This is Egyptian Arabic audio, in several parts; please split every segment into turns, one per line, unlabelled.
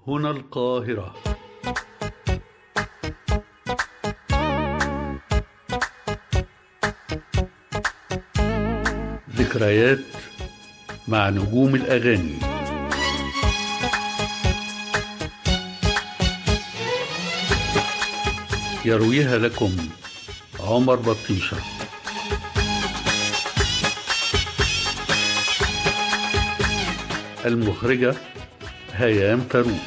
هنا القاهرة ذكريات مع نجوم الأغاني يرويها لكم عمر بطيشه المخرجة هيام فاروق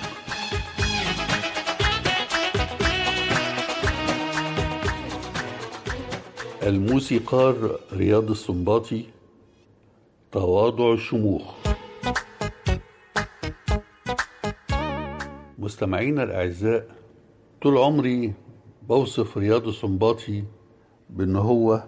الموسيقار رياض السنباطي تواضع الشموخ مستمعينا الأعزاء طول عمري بوصف رياض السنباطي بأنه هو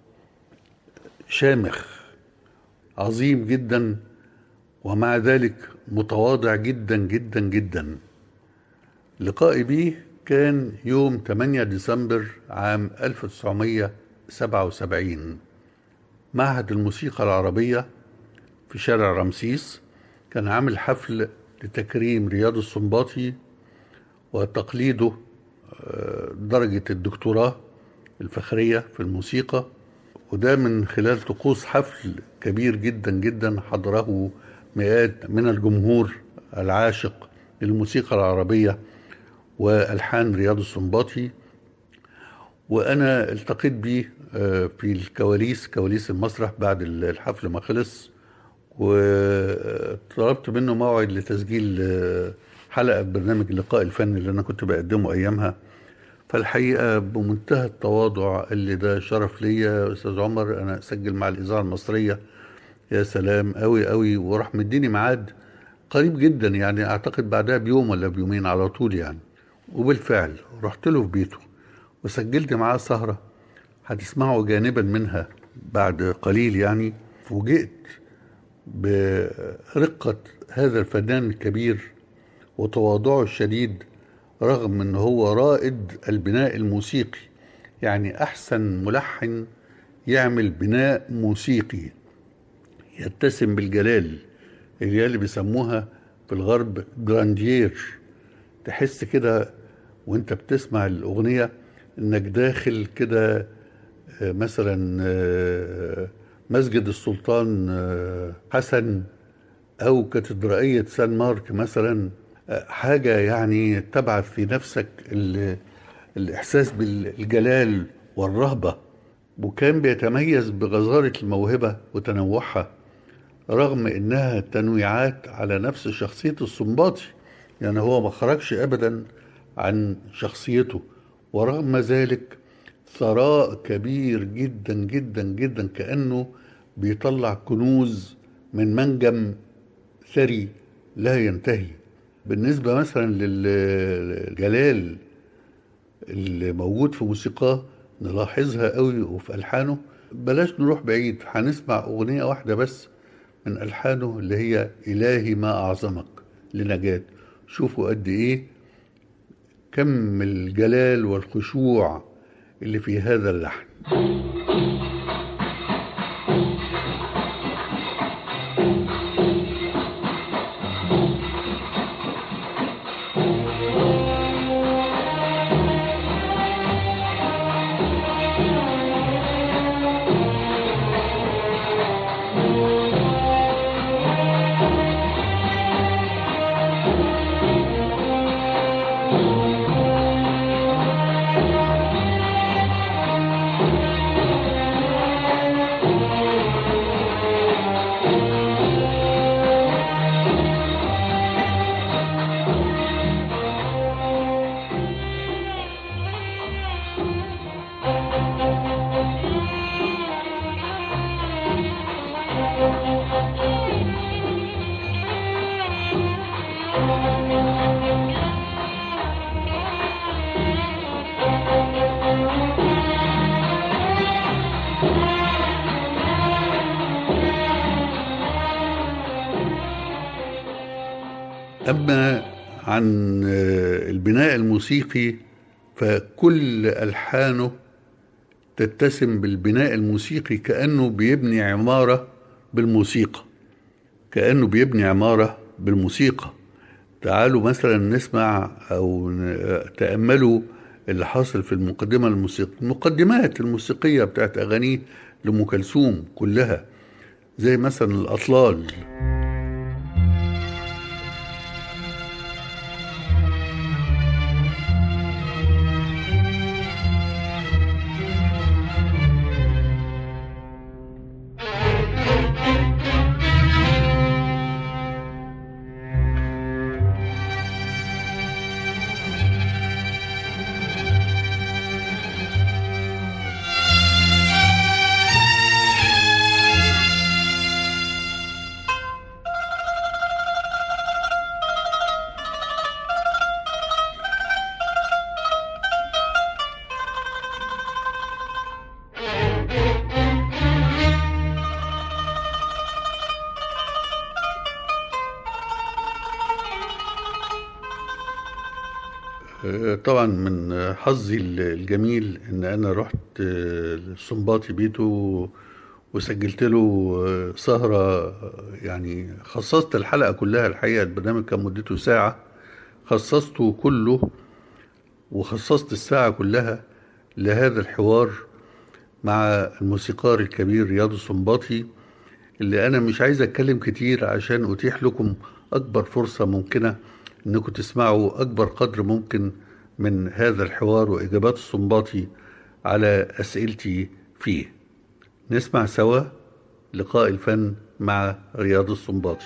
شامخ عظيم جدا ومع ذلك متواضع جدا جدا جدا لقائي بيه كان يوم 8 ديسمبر عام 1977 معهد الموسيقى العربية في شارع رمسيس كان عامل حفل لتكريم رياض السنباطي وتقليده درجة الدكتوراه الفخرية في الموسيقى وده من خلال طقوس حفل كبير جدا جدا حضره مئات من الجمهور العاشق للموسيقى العربية وألحان رياض السنباطي وأنا التقيت به في الكواليس كواليس المسرح بعد الحفل ما خلص وطلبت منه موعد لتسجيل حلقة برنامج اللقاء الفني اللي أنا كنت بقدمه أيامها فالحقيقة بمنتهى التواضع اللي ده شرف ليا أستاذ عمر أنا أسجل مع الإذاعة المصرية يا سلام قوي قوي وراح مديني ميعاد قريب جدا يعني اعتقد بعدها بيوم ولا بيومين على طول يعني وبالفعل رحت له في بيته وسجلت معاه سهرة هتسمعوا جانبا منها بعد قليل يعني فوجئت برقة هذا الفنان الكبير وتواضعه الشديد رغم ان هو رائد البناء الموسيقي يعني احسن ملحن يعمل بناء موسيقي يتسم بالجلال اللي اللي بيسموها في الغرب جراندير تحس كده وانت بتسمع الأغنية انك داخل كده مثلا مسجد السلطان حسن او كاتدرائية سان مارك مثلا حاجة يعني تبعث في نفسك الإحساس بالجلال والرهبة وكان بيتميز بغزارة الموهبة وتنوعها رغم انها تنويعات على نفس شخصية السنباطي يعني هو ما خرجش ابدا عن شخصيته ورغم ذلك ثراء كبير جدا جدا جدا كأنه بيطلع كنوز من منجم ثري لا ينتهي بالنسبة مثلا للجلال اللي موجود في موسيقاه نلاحظها قوي وفي ألحانه بلاش نروح بعيد هنسمع أغنية واحدة بس من ألحانه اللي هي إلهي ما أعظمك لنجاة شوفوا قد إيه كم الجلال والخشوع اللي في هذا اللحن أما عن البناء الموسيقي فكل ألحانه تتسم بالبناء الموسيقي كأنه بيبني عمارة بالموسيقى كأنه بيبني عمارة بالموسيقى تعالوا مثلا نسمع او ن- تأملوا اللي حاصل في المقدمة الموسيقى المقدمات الموسيقية بتاعت أغانيه لأم كلثوم كلها زي مثلا الأطلال آه، طبعا من حظي الجميل ان انا رحت آه، لسنباطي بيته وسجلت له آه، سهرة آه، يعني خصصت الحلقة كلها الحقيقة البرنامج كان مدته ساعة خصصته كله وخصصت الساعة كلها لهذا الحوار مع الموسيقار الكبير رياض السنباطي اللي انا مش عايز اتكلم كتير عشان اتيح لكم اكبر فرصة ممكنة انكم تسمعوا اكبر قدر ممكن من هذا الحوار واجابات السنباطي على اسئلتي فيه نسمع سوا لقاء الفن مع رياض السنباطي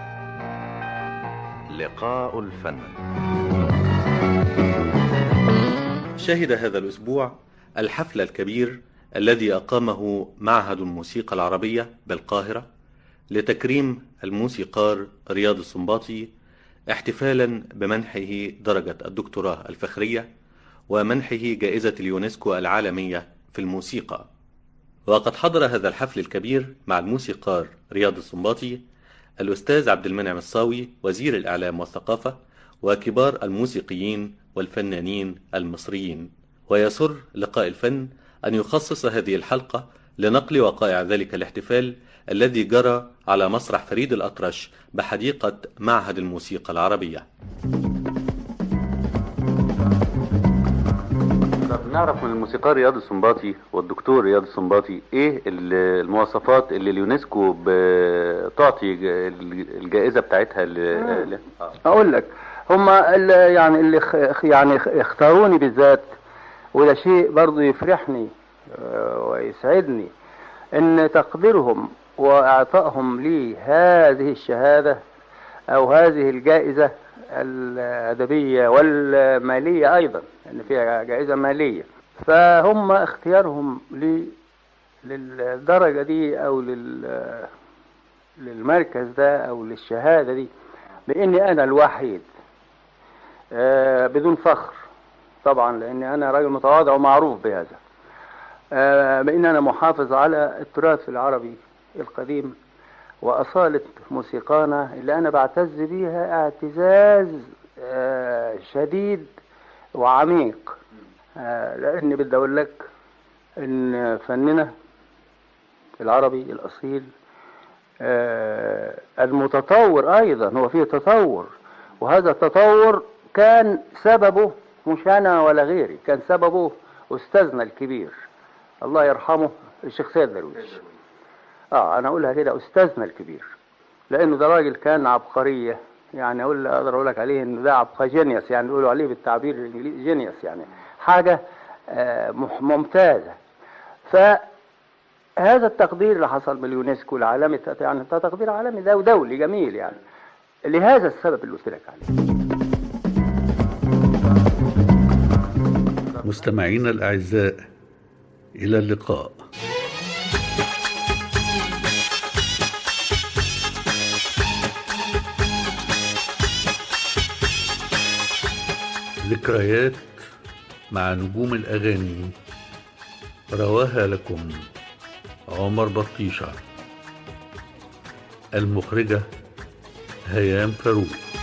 لقاء الفن
شهد هذا الأسبوع الحفل الكبير الذي أقامه معهد الموسيقى العربية بالقاهرة لتكريم الموسيقار رياض السنباطي احتفالا بمنحه درجة الدكتوراه الفخرية ومنحه جائزة اليونسكو العالمية في الموسيقى وقد حضر هذا الحفل الكبير مع الموسيقار رياض السنباطي الأستاذ عبد المنعم الصاوي وزير الإعلام والثقافة وكبار الموسيقيين والفنانين المصريين ويسر لقاء الفن أن يخصص هذه الحلقة لنقل وقائع ذلك الاحتفال الذي جرى على مسرح فريد الأطرش بحديقة معهد الموسيقى العربية
طب نعرف من الموسيقار رياض السنباطي والدكتور رياض السنباطي ايه ال- المواصفات اللي اليونسكو بتعطي ج- الجائزه بتاعتها ل... ل... آه.
اقول لك هم اللي يعني اللي خ- يعني خ- اختاروني بالذات وده شيء برضه يفرحني آه، ويسعدني ان تقديرهم واعطائهم لي هذه الشهاده او هذه الجائزه الادبيه والماليه ايضا لان فيها جائزه ماليه فهم اختيارهم لي للدرجه دي او لل للمركز ده او للشهاده دي باني انا الوحيد آه، بدون فخر طبعا لاني انا راجل متواضع ومعروف بهذا آه، بان انا محافظ على التراث العربي القديم واصاله موسيقانا اللي انا بعتز بيها اعتزاز آه، شديد وعميق آه، لاني بدي اقول لك ان فننا العربي الاصيل آه، المتطور ايضا هو فيه تطور وهذا التطور كان سببه مش انا ولا غيري كان سببه استاذنا الكبير الله يرحمه الشيخ سيد درويش اه انا اقولها كده استاذنا الكبير لانه ده راجل كان عبقريه يعني اقول اقدر اقول لك عليه انه ده عبقري جينيوس يعني بيقولوا عليه بالتعبير الانجليزي جينيوس يعني حاجه آه مح- ممتازه فهذا التقدير اللي حصل باليونسكو العالمي يعني ده تقدير عالمي ده ودولي جميل يعني لهذا السبب اللي قلت لك عليه
مستمعينا الأعزاء إلى اللقاء ذكريات مع نجوم الأغاني رواها لكم عمر بطيشة المخرجة هيام فاروق